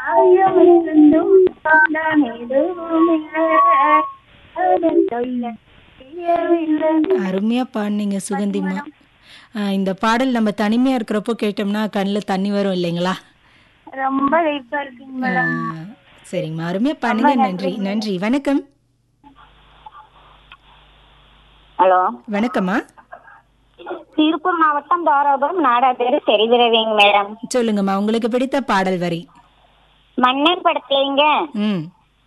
ஆயம் இருந்தும் நான் எதுவும் இல்லை அவன் சொல்ல தெரியவில்லை அருமையா பாடுனீங்க சுகந்திமா ஆ, இந்த பாடல் நம்ம தனிமையா இருக்கிறப்போ கேட்டோம்னா கண்ணில் தண்ணி வரும் இல்லைங்களா ரொம்ப வெயிட்டா இருக்குங்க ஆ, மேடம் சரிங்கம்மா அருமையா பாடுங்க நன்றி நன்றி வணக்கம் ஹலோ வணக்கம்மா திருப்பூர் மாவட்டம் தாராபுரம் நாடாபேரு தெரிவிரவிங்க மேடம் சொல்லுங்கம்மா உங்களுக்கு பிடித்த பாடல் வரி மன்னன் படத்துலங்க ம்